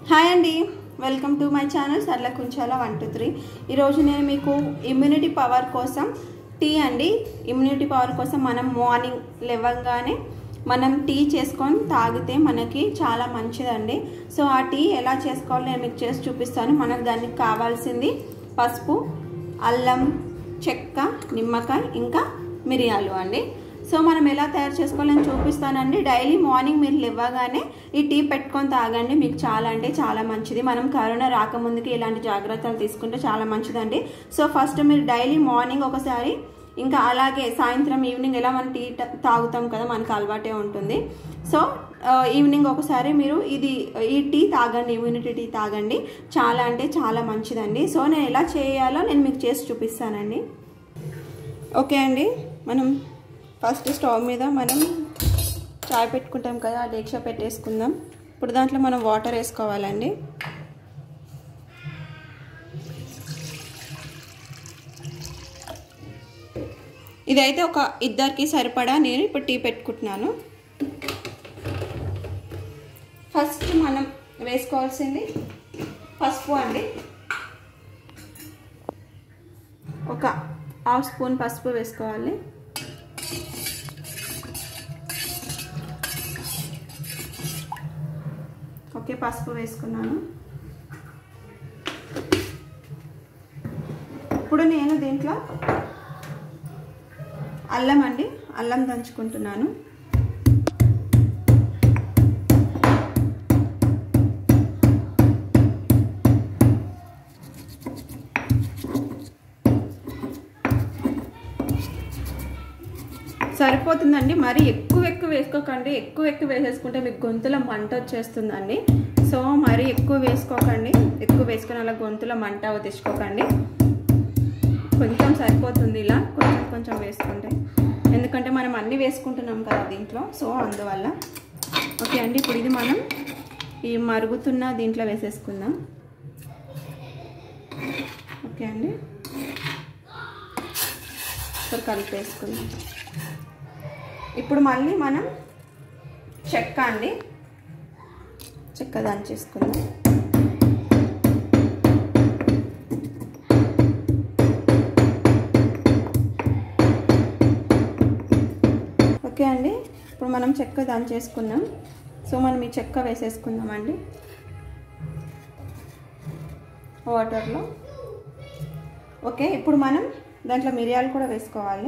hi అండి welcome to my channel Sarla Kunchala one two three ఈరోజు నేను మీకు ఇమ్యూనిటీ పవర్ కోసం టీ అండి ఇమ్యూనిటీ పవర్ కోసం మనం మార్నింగ్ లేవగానే మనం టీ చేసుకొని తాగితే మనకి చాలా మంచిదండి సో ఆ టీ ఎలా చేసుకోవాలో నేను మీకు చేసి చూపిస్తాను మనకు దానికి కావాల్సింది పసుపు అల్లం చెక్క నిమ్మకాయ ఇంకా మిరియాలు అండి సో మనం ఎలా తయారు చేసుకోవాలని చూపిస్తానండి డైలీ మార్నింగ్ మీరు లేవగానే ఈ టీ పెట్టుకొని తాగండి మీకు చాలా అంటే చాలా మంచిది మనం కరోనా రాకముందుకి ఇలాంటి జాగ్రత్తలు తీసుకుంటే చాలా మంచిదండి సో ఫస్ట్ మీరు డైలీ మార్నింగ్ ఒకసారి ఇంకా అలాగే సాయంత్రం ఈవినింగ్ ఎలా మనం టీ తాగుతాం కదా మనకు అలవాటే ఉంటుంది సో ఈవినింగ్ ఒకసారి మీరు ఇది ఈ టీ తాగండి ఇమ్యూనిటీ టీ తాగండి చాలా అంటే చాలా మంచిదండి సో నేను ఎలా చేయాలో నేను మీకు చేసి చూపిస్తానండి ఓకే అండి మనం ఫస్ట్ స్టవ్ మీద మనం చాయ్ పెట్టుకుంటాం కదా ఆ డేక్ష పెట్టేసుకుందాం ఇప్పుడు దాంట్లో మనం వాటర్ వేసుకోవాలండి ఇదైతే ఒక ఇద్దరికి సరిపడా నేను ఇప్పుడు టీ పెట్టుకుంటున్నాను ఫస్ట్ మనం వేసుకోవాల్సింది పసుపు అండి ఒక హాఫ్ స్పూన్ పసుపు వేసుకోవాలి ఓకే పసుపు వేసుకున్నాను ఇప్పుడు నేను దీంట్లో అల్లం అండి అల్లం దంచుకుంటున్నాను సరిపోతుందండి మరి ఎక్కువ ఎక్కువ వేసుకోకండి ఎక్కువ ఎక్కువ వేసేసుకుంటే మీకు గొంతులో మంట వచ్చేస్తుందండి సో మరి ఎక్కువ వేసుకోకండి ఎక్కువ వేసుకుని అలా గొంతులో మంట తెచ్చుకోకండి కొంచెం సరిపోతుంది ఇలా కొంచెం కొంచెం వేసుకుంటే ఎందుకంటే మనం అన్నీ వేసుకుంటున్నాం కదా దీంట్లో సో అందువల్ల ఓకే అండి ఇప్పుడు ఇది మనం ఈ మరుగుతున్న దీంట్లో వేసేసుకుందాం ఓకే అండి ఇప్పుడు కలిపేసుకుందాం ఇప్పుడు మళ్ళీ మనం చెక్క అండి చెక్క దాని చేసుకుందాం ఓకే అండి ఇప్పుడు మనం చెక్క దాని చేసుకుందాం సో మనం ఈ చెక్క వేసేసుకుందామండి వాటర్లో ఓకే ఇప్పుడు మనం దాంట్లో మిరియాలు కూడా వేసుకోవాలి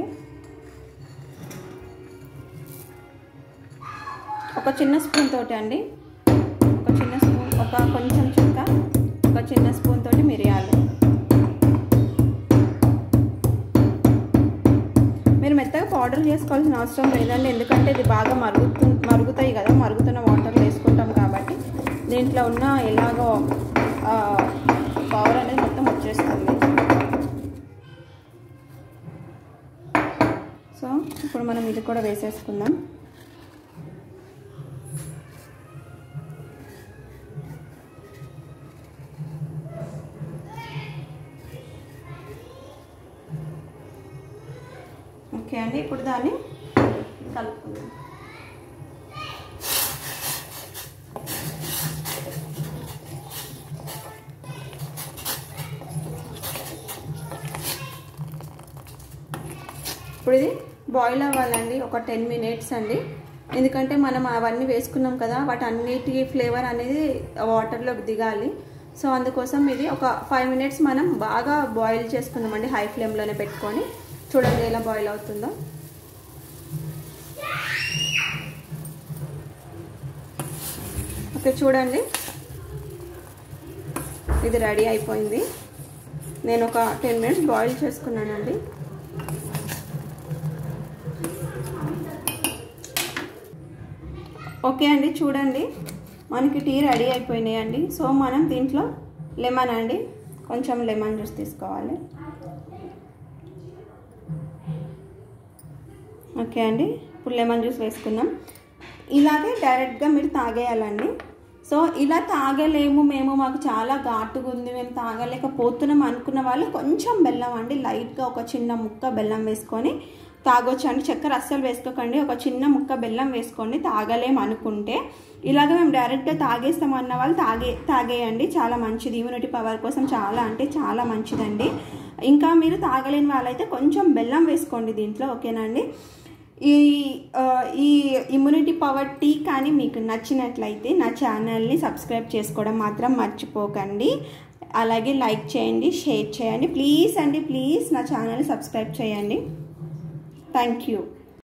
ఒక చిన్న స్పూన్ తోటి అండి ఒక చిన్న స్పూన్ ఒక కొంచెం చెక్క ఒక చిన్న స్పూన్ తోటి మిరియాలు మీరు మెత్తగా పౌడర్ చేసుకోవాల్సిన అవసరం లేదండి ఎందుకంటే ఇది బాగా మరుగుతు మరుగుతాయి కదా మరుగుతున్న వాటర్లో వేసుకుంటాం కాబట్టి దీంట్లో ఉన్న ఎలాగో పవర్ అనేది మొత్తం వచ్చేస్తుంది సో ఇప్పుడు మనం ఇది కూడా వేసేసుకుందాం ఓకే అండి ఇప్పుడు దాన్ని కలుపుకుందాం ఇప్పుడు ఇది బాయిల్ అవ్వాలండి ఒక టెన్ మినిట్స్ అండి ఎందుకంటే మనం అవన్నీ వేసుకున్నాం కదా వాటి అన్నిటి ఫ్లేవర్ అనేది వాటర్లోకి దిగాలి సో అందుకోసం ఇది ఒక ఫైవ్ మినిట్స్ మనం బాగా బాయిల్ చేసుకుందామండి హై ఫ్లేమ్లోనే పెట్టుకొని చూడండి ఎలా బాయిల్ అవుతుందో ఓకే చూడండి ఇది రెడీ అయిపోయింది నేను ఒక టెన్ మినిట్స్ బాయిల్ చేసుకున్నానండి ఓకే అండి చూడండి మనకి టీ రెడీ అయిపోయినాయి అండి సో మనం దీంట్లో లెమన్ అండి కొంచెం లెమన్ జ్యూస్ తీసుకోవాలి ఓకే అండి ఇప్పుడు లెమన్ జ్యూస్ వేసుకుందాం ఇలాగే డైరెక్ట్గా మీరు తాగేయాలండి సో ఇలా తాగలేము మేము మాకు చాలా ఘాటుగా ఉంది మేము తాగలేకపోతున్నాం అనుకున్న వాళ్ళు కొంచెం బెల్లం అండి లైట్గా ఒక చిన్న ముక్క బెల్లం వేసుకొని తాగొచ్చు అండి చక్కెర అస్సలు వేసుకోకండి ఒక చిన్న ముక్క బెల్లం వేసుకోండి తాగలేం అనుకుంటే ఇలాగ మేము డైరెక్ట్గా తాగేస్తాం అన్న వాళ్ళు తాగే తాగేయండి చాలా మంచిది ఇమ్యూనిటీ పవర్ కోసం చాలా అంటే చాలా మంచిదండి ఇంకా మీరు తాగలేని వాళ్ళైతే కొంచెం బెల్లం వేసుకోండి దీంట్లో ఓకేనండి ఈ ఆ, ఈ ఇమ్యూనిటీ పవర్ టీ కానీ మీకు నచ్చినట్లయితే నా ఛానల్ని సబ్స్క్రైబ్ చేసుకోవడం మాత్రం మర్చిపోకండి అలాగే లైక్ చేయండి షేర్ చేయండి ప్లీజ్ అండి ప్లీజ్ నా ఛానల్ని సబ్స్క్రైబ్ చేయండి థ్యాంక్ యూ